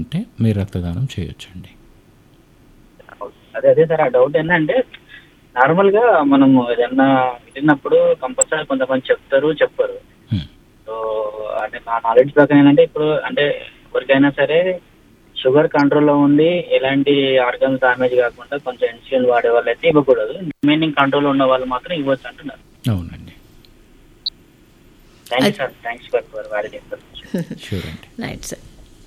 ఉంటే మీరు రక్తదానం చేయొచ్చండి అదే అదే సార్ ఆ డౌట్ ఏంటంటే నార్మల్ గా మనము ఏదన్నా వెళ్ళినప్పుడు కంపల్సరీ కొంతమంది చెప్తారు చెప్పరు Hmm. సో అంటే నా నాలెడ్జ్ ప్రకారం ఏంటంటే ఇప్పుడు అంటే ఎవరికైనా సరే షుగర్ కంట్రోల్లో ఉండి ఎలాంటి ఆర్గన్స్ డామేజ్ కాకుండా కొంచెం ఇన్సులిన్ వాడే వాళ్ళు అయితే ఇవ్వకూడదు రిమైనింగ్ కంట్రోల్ ఉన్న వాళ్ళు మాత్రం ఇవ్వచ్చు అంటున్నారు అవునండి thank you sir thanks for for valid information sure అండి right sir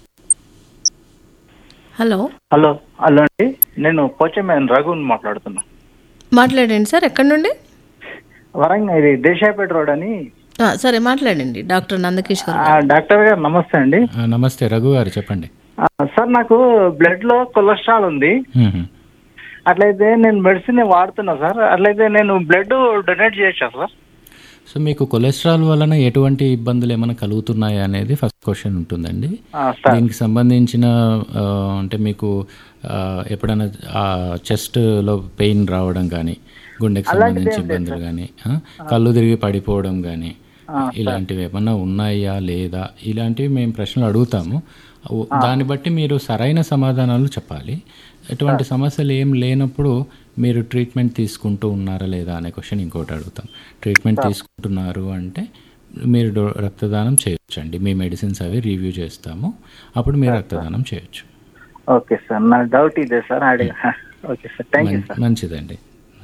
hello hello hello అండి నేను పోచమేన్ రఘుని మాట్లాడుతున్నా మాట్లాడండి సార్ ఎక్కడి నుండి వరంగల్ ఇది దేశాపేట రోడ్ అని ఆ, సరే మాట్లాడండి డాక్టర్ నందకిషోర్ ఆ, డాక్టర్ గారు నమస్తే అండి ఆ, నమస్తే రఘు గారు చెప్పండి ఆ, సార్ నాకు బ్లడ్ లో కొలెస్ట్రాల్ ఉంది మ్మ్. అట్లయితే నేను మెడిసిన్ వాడుతున్నా సార్ అట్లయితే నేను బ్లడ్ డొనేట్ చేయొచ్చా సార్ సో మీకు కొలెస్ట్రాల్ వలన ఎటువంటి ఇబ్బందులు ఏమైనా కలుగుతున్నాయా అనేది ఫస్ట్ క్వశ్చన్ ఉంటుందండి ఆ, సార్ దీనికి సంబంధించిన ఆ, అంటే మీకు ఆ, ఎప్పుడైనా చెస్ట్లో పెయిన్ రావడం కానీ గుండెకి సంబంధించి ఇబ్బందులు కానీ కళ్ళు తిరిగి పడిపోవడం కానీ ఇలాంటివి ఏమన్నా ఉన్నాయా లేదా ఇలాంటివి మేము ప్రశ్నలు అడుగుతాము ఓ- దాన్ని బట్టి మీరు సరైన సమాధానాలు చెప్పాలి ఎటువంటి సమస్యలు ఏం లేనప్పుడు మీరు ట్రీట్మెంట్ తీసుకుంటూ ఉన్నారా లేదా అనే క్వశ్చన్ ఇంకోటి అడుగుతాం ట్రీట్మెంట్ తీసుకుంటున్నారు అంటే మీరు డో- రక్తదానం చేయొచ్చండి మీ మెడిసిన్స్ అవి రివ్యూ చేస్తాము అప్పుడు మీరు రక్తదానం చేయొచ్చు ఓకే సార్ నా డౌట్ ఇదే సార్ అడిగా ఓకే సార్ థ్యాంక్ యూ మం- సార్ మంచిదండి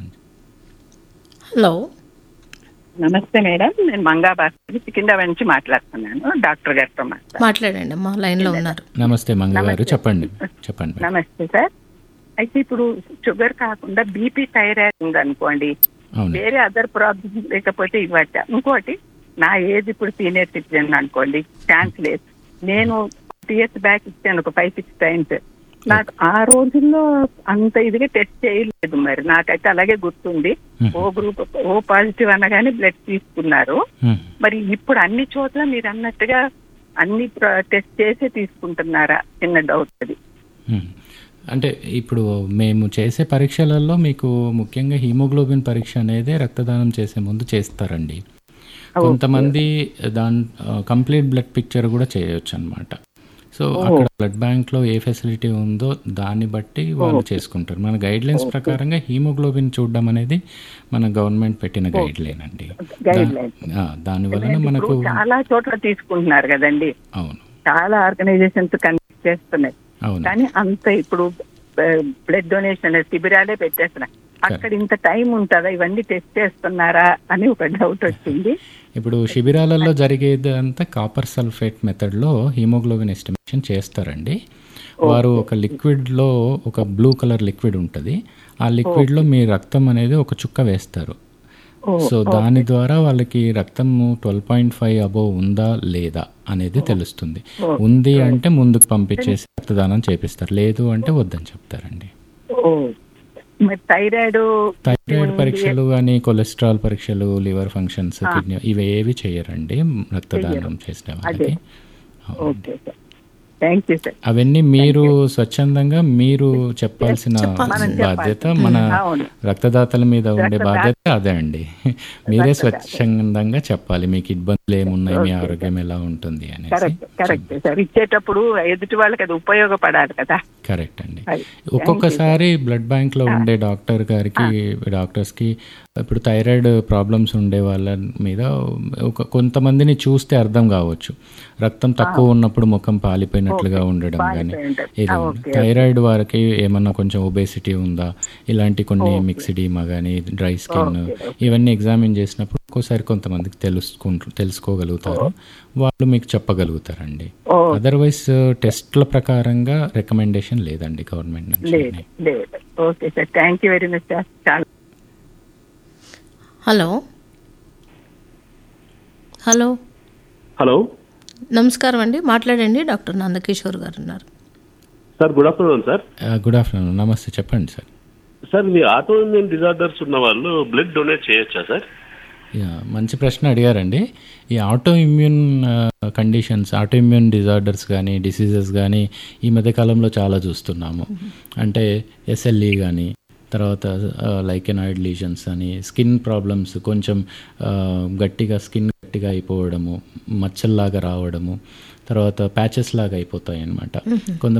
హలో నమస్తే మేడం నేను మంగా భాస్కర్ సికింద్రాబాద్ నుంచి మాట్లాడుతున్నాను డాక్టర్ గారితో మాట్లాడు మాట్లాడండి అమ్మా లైన్లో ఉన్నారు నమస్తే మంగ గారు చెప్పండి చెప్పండి మేడం. నమస్తే సార్ అయితే ఇప్పుడు షుగర్ కాకుండా బీపీ థైరాయిడ్ ఉందనుకోండి అవును వేరే అదర్ ప్రాబ్లమ్ లేకపోతే ఇవ్వచ్చ ఇంకోటి నా ఏజ్ ఇప్పుడు సీనియర్ సిటిజన్ అనుకోండి ఛాన్స్ లేదు నేను ఇయర్స్ బ్యాక్ ఇచ్చాను ఒక ఫైవ్ సిక్స్ టైమ్స్ నాకు ఆ రోజుల్లో అంత ఇదిగా టెస్ట్ చేయలేదు మరి నాకైతే అలాగే గుర్తుంది ఓ గ్రూప్ ఓ పాజిటివ్ అనగానే బ్లడ్ తీసుకున్నారు మ్మ్. మరి ఇప్పుడు అన్ని చోట్ల మీరు అన్నట్టుగా అన్ని టెస్ట్ చేసి తీసుకుంటున్నారా చిన్న డౌట్ అది మ్మ్. అంటే ఇప్పుడు మేము చేసే పరీక్షలలో మీకు ముఖ్యంగా హీమోగ్లోబిన్ పరీక్ష అనేది రక్తదానం చేసే ముందు చేస్తారండి కొంతమంది దాని కంప్లీట్ బ్లడ్ పిక్చర్ కూడా చేయొచ్చు అనమాట సో అక్కడ బ్లడ్ బ్యాంక్లో ఏ ఫెసిలిటీ ఉందో దాన్ని బట్టి వాళ్ళు చేసుకుంటారు మన గైడ్ లైన్స్ ప్రకారంగా హీమోగ్లోబిన్ చూడడం అనేది మన గవర్నమెంట్ పెట్టిన గైడ్ లైన్ అండి గైడ్ లైన్ ఆ, దాని వలన మనకు ఇప్పుడు చాలా చోట్ల తీసుకుంటున్నారు కదండి అవును చాలా ఆర్గనైజేషన్స్ కనెక్ట్ చేస్తున్నాయి అవును కానీ అంత ఇప్పుడు బ్లడ్ డొనేషన్ శిబిరాలే పెట్టేస్తున్నాయి అక్కడ ఇంత టైం ఉంటుందా ఇవన్నీ టెస్ట్ చేస్తున్నారా అని ఒక డౌట్ వచ్చింది ఇప్పుడు శిబిరాలలో జరిగేది అంతా కాపర్ సల్ఫేట్ మెథడ్లో హీమోగ్లోబిన్ ఎస్టిమేషన్ చేస్తారండి వారు ఒక లిక్విడ్లో ఒక బ్లూ కలర్ లిక్విడ్ ఉంటుంది ఆ లిక్విడ్లో మీ రక్తం అనేది ఒక చుక్క వేస్తారు సో దాని ద్వారా వాళ్ళకి రక్తము ట్వెల్వ్ పాయింట్ ఫైవ్ అబోవ్ ఉందా లేదా అనేది తెలుస్తుంది ఉంది అంటే ముందుకు పంపించేసి రక్తదానం చేపిస్తారు లేదు అంటే వద్దని చెప్తారండి ఓ మరి థైరాయిడ్ థైరాయిడ్ పరీక్షలు కానీ కొలెస్ట్రాల్ పరీక్షలు లివర్ ఫంక్షన్స్ కిడ్నీ ఇవి ఏవి చేయరండి రక్తదానం చేసిన వాళ్ళకి అవును. Okay sir thank you sir అవన్నీ మీరు స్వచ్ఛందంగా మీరు చెప్పాల్సిన బాధ్యత మన అవును. రక్తదాతల మీద ఉండే బాధ్యత అదే అండి మీరే స్వచ్ఛందంగా చెప్పాలి మీకు ఇబ్బందులు ఏమున్నాయి మీ ఆరోగ్యం ఎలా ఉంటుంది అనేసి కరెక్ట్ కరెక్ట్ సార్ ఇచ్చేటప్పుడు ఎదుటి వాళ్ళకి అది ఉపయోగపడాలి కదా కరెక్ట్ అండి అది. ఒక్కొక్కసారి బ్లడ్ బ్యాంక్ లో ఉండే డాక్టర్ గారికి డాక్టర్స్ కి ఇప్పుడు థైరాయిడ్ ప్రాబ్లమ్స్ ఉండే వాళ్ళ మీద ఒక కొంతమందిని చూస్తే అర్థం కావచ్చు రక్తం తక్కువ ఉన్నప్పుడు ముఖం పాలిపోయినట్లుగా ఉండడం కానీ ఇది థైరాయిడ్ వారికి ఏమన్నా కొంచెం ఒబేసిటీ ఉందా ఇలాంటి కొన్ని మిక్సిడీమా కానీ డ్రై స్కిన్ ఇవన్నీ ఎగ్జామిన్ చేసినప్పుడు ఒక్కోసారి కొంతమందికి తెలుసుకుంటు తెలుసుకోగలుగుతారు వాళ్ళు మీకు చెప్పగలుగుతారండి అదర్వైజ్ టెస్ట్ల ప్రకారంగా రికమెండేషన్ లేదండి గవర్నమెంట్ నుంచి లేదు లేదు okay sir thank you very much sir చాలా హలో హలో హలో నమస్కారం అండి మాట్లాడండి డాక్టర్ నందకిషోర్ గారు ఉన్నారు sir good afternoon sir good afternoon నమస్తే చెప్పండి సార్ సార్ మీ ఆటో ఇమ్యూన్ డిజార్డర్స్ ఉన్న వాళ్ళు బ్లడ్ డొనేట్ చేయొచ్చా సార్ యా, మంచి ప్రశ్న అడిగారండి ఈ autoimmune conditions autoimmune disorders కానీ డిసీజెస్ కానీ ఈ మధ్యకాలంలో చాలా చూస్తున్నాము అంటే ఎస్ఎల్ఈ కానీ తర్వాత లైకెనాయిడ్ లీజన్స్ అని స్కిన్ ప్రాబ్లమ్స్ కొంచెం ఆ, గట్టిగా స్కిన్ గట్టిగా అయిపోవడము మచ్చల్లాగా రావడము తర్వాత ప్యాచెస్ లాగా అయిపోతాయి అనమాట కొంత